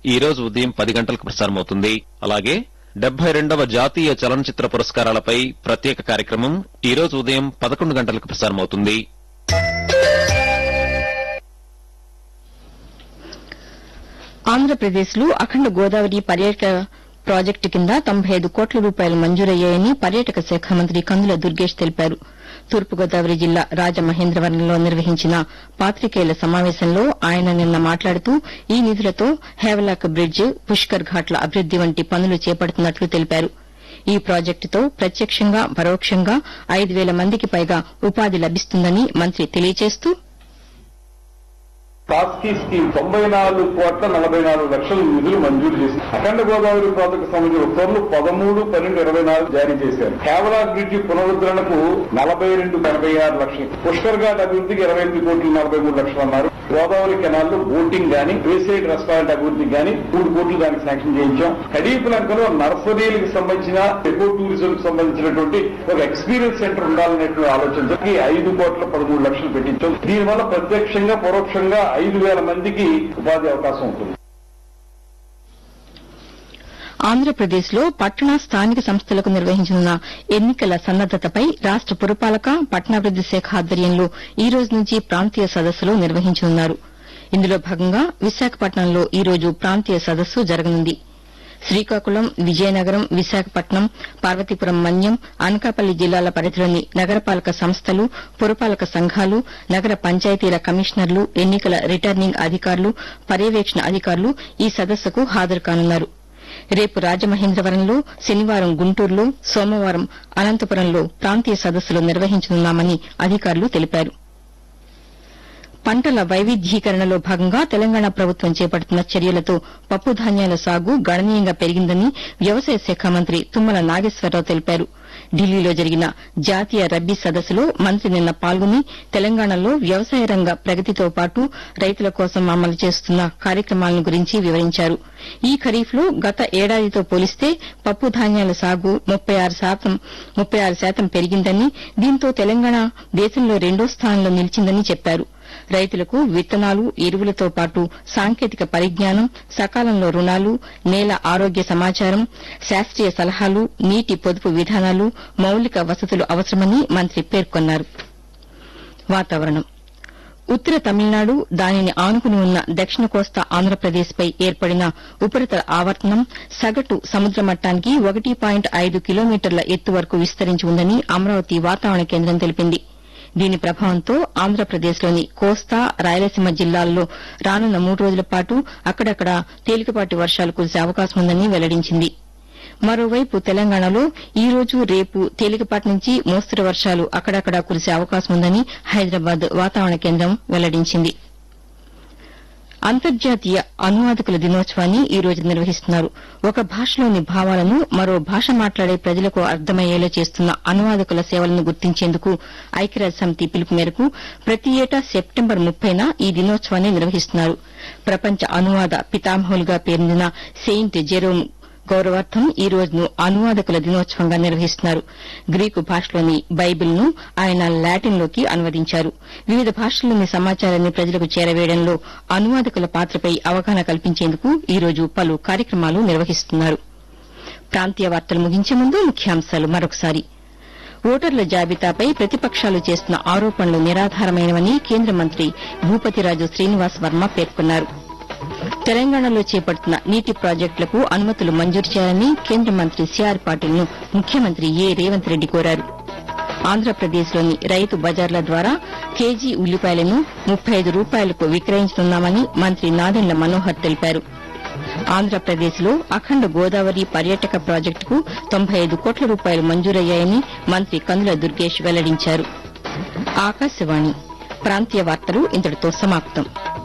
ఈ రోజు ఉదయం పది గంటలకు ప్రసారమవుతుంది అలాగే డెబ్బై రెండవ జాతీయ చలనచిత్ర పురస్కారాలపై ప్రత్యేక కార్యక్రమం ఈ రోజు ఉదయం పదకొండు గంటలకు ప్రసారమవుతుంది ఆంధ్రప్రదేశ్ లో అఖండ గోదావరి పర్యాటక ప్రాజెక్టు కింద తొంభై ఐదు కోట్ల రూపాయలు మంజూరయ్యాయని పర్యాటక శాఖ మంత్రి కందుల దుర్గేష్ తెలిపారు తూర్పుగోదావరి జిల్లా రాజమహేంద్రవరంలో నిర్వహించిన పాతికేయుల సమావేశంలో ఆయన నిన్న మాట్లాడుతూ ఈ నిధులతో హేవలాక్ బ్రిడ్జ్ పుష్కర్ ఘాట్ల అభివృద్ది వంటి పనులు చేపడుతున్నట్లు తెలిపారు ఈ ప్రాజెక్టుతో ప్రత్యక్షంగా పరోక్షంగా ఐదు వేల మందికి పైగా ఉపాధి లభిస్తుందని మంత్రి తెలియజేస్తూ టాస్కీ స్కీమ్ తొంభై నాలుగు కోట్ల నలభై నాలుగు లక్షల నిధులు మంజూరు చేసి అఖండ గోదావరి ప్రాజెక్టు సంబంధించిన ఉత్తర్వులు పదమూడు పన్నెండు ఇరవై నాలుగు జారీ చేశారు కేవలా బ్రిడ్జి పునరుద్ధరణకు నలభై రెండు ఎనభై ఆరు లక్షలు పుష్కర్ ఘాట్ అభివృద్ధికి ఇరవై ఎనిమిది కోట్లు నలభై మూడు లక్షలు అన్నారు గోదావరి కెనాల్లో బోటింగ్ గాని వేసైడ్ రెస్టారెంట్ అభివృద్ధికి గాని మూడు కోట్లు దానికి శాంక్షన్ చేయించాం కడీపు లంకలో నర్సరీలకు సంబంధించిన ఎకో టూరిజం కి సంబంధించినటువంటి ఒక ఎక్స్పీరియన్స్ సెంటర్ ఉండాలనేటువంటి ఆలోచనతో ఈ ఐదు కోట్ల పదమూడు లక్షలు పెట్టించాం దీనివల్ల ప్రత్యక్షంగా పరోక్షంగా ఐదు వేల మందికి ఉపాధి అవకాశం ఉంటుంది ఆంధ్రప్రదేశ్ లో పట్టణ స్థానిక సంస్థలకు నిర్వహించనున్న ఎన్నికల సన్నద్దతపై రాష్ట పురపాలక పట్టణాభివృద్ది శాఖ ఆధ్వర్యంలో ఈ రోజు నుంచి ప్రాంతీయ సదస్సులు నిర్వహించనున్నారు ఇందులో భాగంగా విశాఖపట్నంలో ఈ రోజు ప్రాంతీయ సదస్సు జరగనుంది శ్రీకాకుళం విజయనగరం విశాఖపట్నం పార్వతీపురం మన్యం అనకాపల్లి జిల్లాల పరిధిలోని నగరపాలక సంస్థలు పురపాలక సంఘాలు నగర పంచాయతీల కమిషనర్లు ఎన్నికల రిటర్నింగ్ అధికారులు పర్యవేక్షణ అధికారులు ఈ సదస్సుకు హాజరు కానున్నారు రేపు రాజమహేంద్రవరంలో శనివారం గుంటూరులో సోమవారం అనంతపురంలో ప్రాంతీయ సదస్సులు నిర్వహించనున్నామని అధికారులు తెలిపారు పంటల వైవిధ్యీకరణలో భాగంగా తెలంగాణ ప్రభుత్వం చేపడుతున్న చర్యలతో పప్పు ధాన్యాల సాగు గణనీయంగా పెరిగిందని వ్యవసాయ శాఖ మంత్రి తుమ్మల నాగేశ్వరరావు తెలిపారు ఢిల్లీలో జరిగిన జాతీయ రబ్బీ సదస్సులో మంత్రి నిన్న పాల్గొని తెలంగాణలో వ్యవసాయ రంగ ప్రగతితో పాటు రైతుల కోసం అమలు చేస్తున్న కార్యక్రమాలను గురించి వివరించారు ఈ ఖరీఫ్లో గత ఏడాదితో పోలిస్తే పప్పు ధాన్యాల సాగు ముప్పై ఆరు శాతం ముప్పై ఆరు శాతం పెరిగిందని దీంతో తెలంగాణ దేశంలో రెండో స్థానంలో నిలిచిందని చెప్పారు రైతులకు విత్తనాలు ఎరువులతో పాటు సాంకేతిక పరిజ్ఞానం సకాలంలో రుణాలు నేల ఆరోగ్య సమాచారం శాస్త్రీయ సలహాలు నీటి పొదుపు విధానాలు మౌలిక వసతులు అవసరమని మంత్రి పేర్కొన్నారు వాతావరణం ఉత్తర తమిళనాడు దానిని ఆనుకుని ఉన్న దక్షిణ కోస్తా ఆంధ్రప్రదేశ్పై ఏర్పడిన ఉపరితల ఆవర్తనం సగటు సముద్ర మట్టానికి ఒకటి పాయింట్ ఐదు కిలోమీటర్ల ఎత్తు వరకు విస్తరించి ఉందని అమరావతి వాతావరణ కేంద్రం తెలిపింది దీని ప్రభావంతో ఆంధ్రప్రదేశ్లోని కోస్తా రాయలసీమ జిల్లాల్లో రానున్న మూడు రోజుల పాటు అక్కడక్కడ తేలికపాటి వర్షాలు కురిసే అవకాశం ఉందని వెల్లడించింది మరోవైపు తెలంగాణలో ఈ రోజు రేపు తేలికపాటి నుంచి మోస్తరు వర్షాలు అక్కడక్కడా కురిసే అవకాశం ఉందని హైదరాబాద్ వాతావరణ కేంద్రం వెల్లడించింది అంతర్జాతీయ అనువాదకుల దినోత్సవాన్ని ఈ రోజు నిర్వహిస్తున్నారు ఒక భాషలోని భావాలను మరో భాష మాట్లాడే ప్రజలకు అర్థమయ్యేలా చేస్తున్న అనువాదకుల సేవలను గుర్తించేందుకు ఐక్యరాజ్య సమితి పిలుపు మేరకు ప్రతి ఏటా సెప్టెంబర్ ముప్పైన ఈ దినోత్సవాన్ని నిర్వహిస్తున్నారు ప్రపంచ అనువాద పితామహులుగా పేరొందిన సెయింట్ జెరోమ్ గౌరవార్థం ఈ రోజును అనువాదకుల దినోత్సవంగా నిర్వహిస్తున్నారు గ్రీకు భాషలోని బైబిల్ను ఆయన లాటిన్లోకి అనువదించారు వివిధ భాషల్లోని సమాచారాన్ని ప్రజలకు చేరవేయడంలో అనువాదకుల పాత్రపై అవగాహన కల్పించేందుకు ఈ రోజు పలు కార్యక్రమాలు నిర్వహిస్తున్నారు ప్రాంతీయ వార్తలు ముగించే ముందు ముఖ్యాంశాలు మరొకసారి ఓటర్ల జాబితాపై ప్రతిపక్షాలు చేస్తున్న ఆరోపణలు నిరాధారమైనవని కేంద్ర మంత్రి భూపతిరాజు శ్రీనివాస్ వర్మ పేర్కొన్నారు తెలంగాణలో చేపడుతున్న నీటి ప్రాజెక్టులకు అనుమతులు మంజూరు చేయాలని కేంద్ర మంత్రి సిఆర్ పాటిల్ ను ముఖ్యమంత్రి ఏ రేవంత్ రెడ్డి కోరారు ఆంధ్రప్రదేశ్లోని రైతు బజార్ల ద్వారా కేజీ ఉల్లిపాయలను ముప్పై ఐదు రూపాయలకు విక్రయించనున్నామని మంత్రి నాదెండ్ల మనోహర్ తెలిపారు ఆంధ్రప్రదేశ్లో అఖండ గోదావరి పర్యాటక ప్రాజెక్టుకు తొంభై ఐదు కోట్ల రూపాయలు మంజూరయ్యాయని మంత్రి కందుల దుర్గేష్ వెల్లడించారు ఆకాశవాణి ప్రాంతీయ వార్తలు ఇంతటితో సమాప్తం